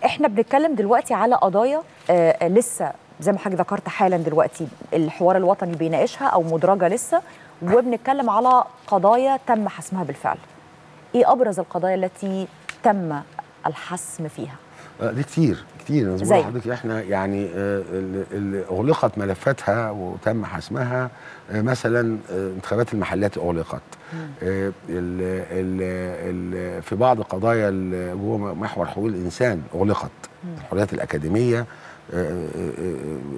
احنا بنتكلم دلوقتي على قضايا آه لسه زي ما حضرتك ذكرت حالا دلوقتي الحوار الوطني بيناقشها او مدرجه لسه وبنتكلم على قضايا تم حسمها بالفعل ايه ابرز القضايا التي تم الحسم فيها آه، دي كتير كتير انا زي؟ زي حضرتك احنا يعني آه، اللي- اللي اغلقت ملفاتها وتم حسمها آه، مثلا آه، انتخابات المحلات اغلقت آه، ال ال ال في بعض قضايا ال- جوه محور حقوق الانسان اغلقت الحريات الاكاديميه آه، آه، آه،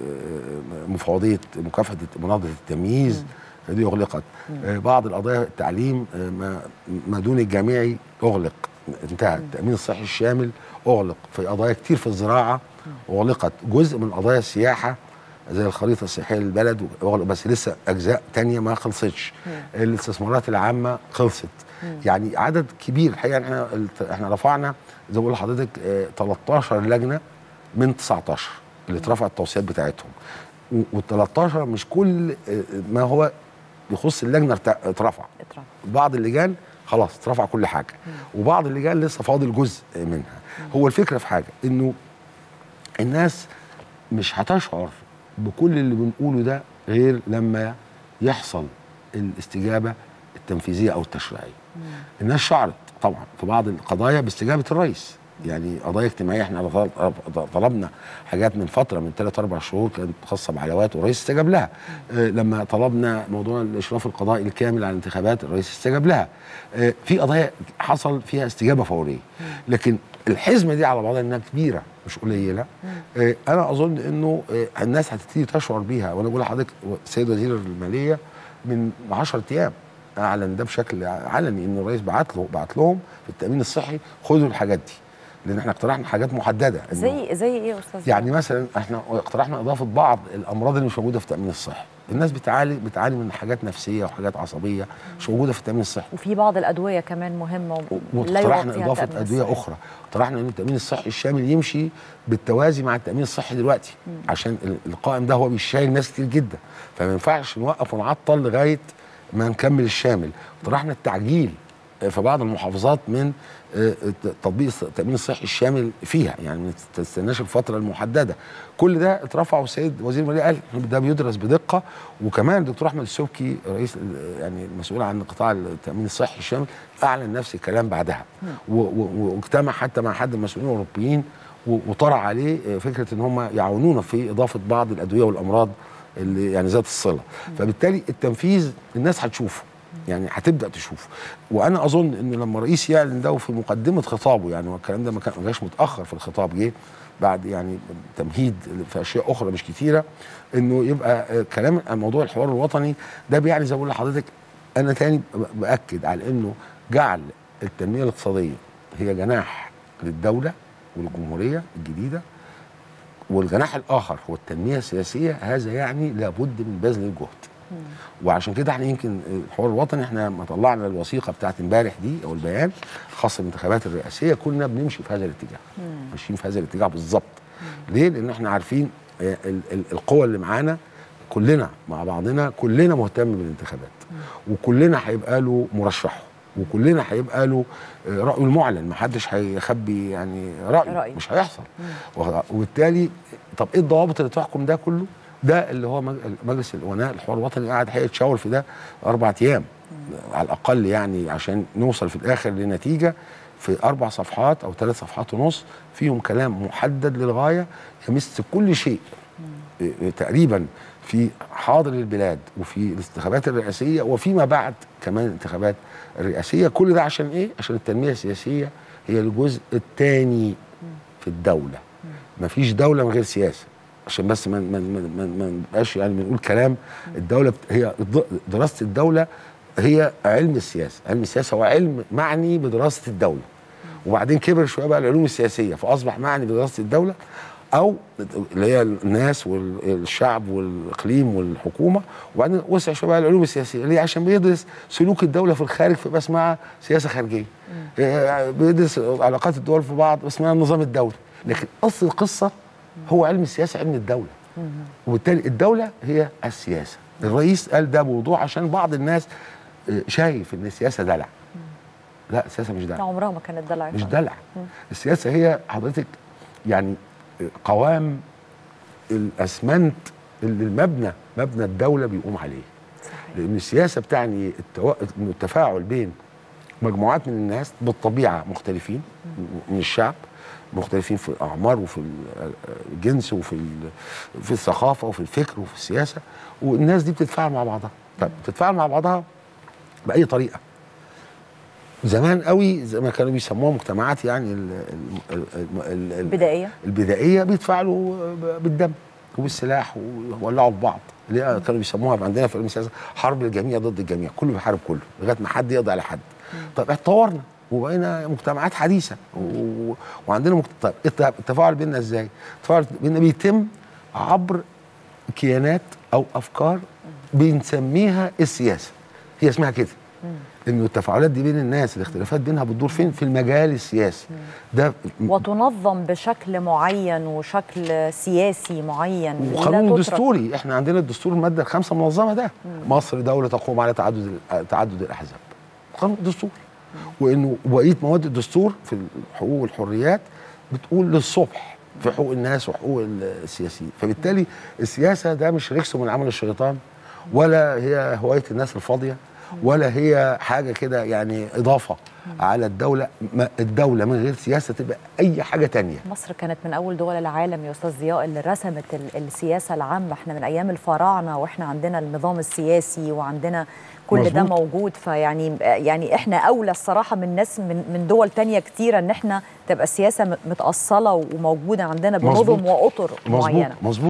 آه، مفوضيه مكافحه مناضله التمييز دي اغلقت آه، بعض القضايا التعليم آه، ما ما دون الجامعي اغلق انتهى التامين الصحي الشامل اغلق في قضايا كتير في الزراعه اغلقت جزء من قضايا السياحه زي الخريطه السياحيه للبلد اغلق بس لسه اجزاء تانية ما خلصتش الاستثمارات العامه خلصت يعني عدد كبير الحقيقه احنا احنا رفعنا زي ما بقول لحضرتك آه، 13 لجنه من 19 اللي اترفع التوصيات بتاعتهم وال 13 مش كل آه، ما هو يخص اللجنه ارت- اترفع اترفع. بعض اللجان خلاص اترفع كل حاجه وبعض اللجان لسه فاضل جزء منها هو الفكره في حاجه انه الناس مش هتشعر بكل اللي بنقوله ده غير لما يحصل الاستجابه التنفيذيه او التشريعيه الناس شعرت طبعا في بعض القضايا باستجابه الرئيس يعني قضايا اجتماعيه احنا طل- طلبنا حاجات من فتره من ثلاث اربع شهور كانت خاصه بعلاوات والرئيس استجاب لها آه، لما طلبنا موضوع الاشراف القضائي الكامل على الانتخابات الرئيس استجاب لها آه، في قضايا حصل فيها استجابه فوريه لكن الحزمه دي على بعضها انها كبيره مش قليله آه، انا اظن انه آه، الناس هتبتدي تشعر بيها وانا بقول لحضرتك السيد وزير الماليه من 10 ايام اعلن ده بشكل علني ان الرئيس بعت له بعت لهم في التامين الصحي خدوا الحاجات دي لان احنا اقترحنا حاجات محدده إنه زي زي ايه يا استاذ يعني مثلا احنا اقترحنا اضافه بعض الامراض اللي مش موجوده في التامين الصحي الناس بتعاني بتعاني من حاجات نفسيه وحاجات عصبيه مش موجوده في التامين الصحي وفي بعض الادويه كمان مهمه و- لا واقترحنا يغطيها اضافه التأمين ادويه الصحي. اخرى اقترحنا ان التامين الصحي الشامل يمشي بالتوازي مع التامين الصحي دلوقتي عشان ال- القائم ده هو بيشايل ناس كتير جدا فما ينفعش نوقف ونعطل لغايه ما نكمل الشامل اقترحنا التعجيل آه، في بعض المحافظات من آه، ت- تطبيق الص- التامين الصحي الشامل فيها يعني ما تستناش الفتره المحدده كل ده اترفع والسيد وزير الماليه قال إن ده بيدرس بدقه وكمان الدكتور احمد السبكي رئيس ال- يعني المسؤول عن قطاع التامين الصحي الشامل اعلن نفس الكلام بعدها و- و- واجتمع حتى مع حد من المسؤولين الاوروبيين و- وطرح عليه آه، فكره ان هم يعاونونا في اضافه بعض الادويه والامراض اللي يعني ذات الصله فبالتالي التنفيذ الناس هتشوفه يعني هتبدا تشوفه وانا اظن ان لما الرئيس يعلن ده وفي مقدمه خطابه يعني والكلام ده ما كان ما جاش متاخر في الخطاب جه بعد يعني تمهيد في اشياء اخرى مش كتيره انه يبقى آه، كلام عن موضوع الحوار الوطني ده بيعني زي ما بقول لحضرتك انا تاني ب- باكد على انه جعل التنميه الاقتصاديه هي جناح للدوله والجمهوريه الجديده والجناح الاخر هو التنميه السياسيه هذا يعني لابد من بذل الجهد وعشان كده احنا يمكن الحوار الوطني احنا ما طلعنا الوثيقه بتاعت امبارح دي او البيان خاص بالانتخابات الرئاسيه كلنا بنمشي في هذا الاتجاه ماشيين في هذا الاتجاه بالظبط ليه؟ لان احنا عارفين آه، ال- ال- القوى اللي معانا كلنا مع بعضنا كلنا مهتم بالانتخابات وكلنا هيبقى له مرشحه وكلنا هيبقى له آه، رايه المعلن ما حدش هيخبي يعني رايه رأيه. مش هيحصل وغ- وبالتالي طب ايه الضوابط اللي تحكم ده كله ده اللي هو مج- مجلس الامناء الحوار الوطني قاعد حقيقه يتشاور في ده اربع ايام على الاقل يعني عشان نوصل في الاخر لنتيجه في اربع صفحات او ثلاث صفحات ونص فيهم كلام محدد للغايه يمس كل شيء إيه، إيه، تقريبا في حاضر البلاد وفي الانتخابات الرئاسيه وفيما بعد كمان الانتخابات الرئاسيه كل ده عشان ايه؟ عشان التنميه السياسيه هي الجزء الثاني في الدوله مفيش دوله من غير سياسه عشان بس ما ما ما ما- ما نبقاش يعني بنقول كلام الدوله بت- هي الد- دراسه الدوله هي علم السياسه، علم السياسه هو علم معني بدراسه الدوله. وبعدين كبر شويه بقى العلوم السياسيه فاصبح معني بدراسه الدوله او اللي هي الناس والشعب والاقليم والحكومه وبعدين وسع شويه بقى العلوم السياسيه ليه عشان بيدرس سلوك الدوله في الخارج فيبقى اسمها سياسه خارجيه إيه، بيدرس علاقات الدول في بعض اسمها النظام الدولي لكن اصل القصه هو علم السياسه علم الدوله وبالتالي الدوله هي السياسه الرئيس قال ده بوضوح عشان بعض الناس آه، شايف ان السياسه دلع لا السياسه مش لا دلع عمرها ما كانت دلع مش دلع السياسه هي حضرتك يعني قوام الاسمنت اللي المبنى مبنى الدوله بيقوم عليه صحيح. لان السياسه بتعني التو... إنه التفاعل بين مجموعات من الناس بالطبيعه مختلفين من الشعب مختلفين في الاعمار وفي الجنس وفي ال- في الثقافه وفي الفكر وفي السياسه والناس دي بتتفاعل مع بعضها طب بتتفاعل مع بعضها باي طريقه زمان قوي زي ما كانوا بيسموها مجتمعات يعني ال ال ال ال ال بدائيه البدائيه بيتفاعلوا ب- بالدم وبالسلاح وولعوا في بعض اللي هي كانوا بيسموها عندنا في علم السياسه حرب الجميع ضد الجميع كله بيحارب كله لغايه ما حد يقضي على حد طب اتطورنا وبقينا مجتمعات حديثه و... وعندنا مجت... طيب الت- التفاعل بيننا ازاي؟ التفاعل بيننا بيتم عبر كيانات او افكار بنسميها السياسه هي اسمها كده انه التفاعلات دي بين الناس الاختلافات بينها بتدور فين في المجال السياسي ده وتنظم بشكل معين وشكل سياسي معين لا وقانون تترك. دستوري احنا عندنا الدستور الماده الخامسه منظمه ده مصر دوله تقوم على تعدد ال- تعدد الاحزاب قانون دستور وانه بقيه مواد الدستور في الحقوق والحريات بتقول للصبح في حقوق الناس وحقوق ال- السياسيين فبالتالي السياسه ده مش ركس من عمل الشيطان ولا هي هوايه الناس الفاضيه ولا هي حاجه كده يعني اضافه على الدوله ما الدوله من غير سياسه تبقى اي حاجه تانية مصر كانت من اول دول العالم يا استاذ ضياء اللي رسمت ال- السياسه العامه احنا من ايام الفراعنه واحنا عندنا النظام السياسي وعندنا كل ده مظبوط. موجود فيعني يعني احنا اولى الصراحه من ناس من من دول تانية كتيره ان احنا تبقى السياسه م- متاصله وموجوده عندنا بنظم مظبوط. واطر مظبوط معينه مظبوط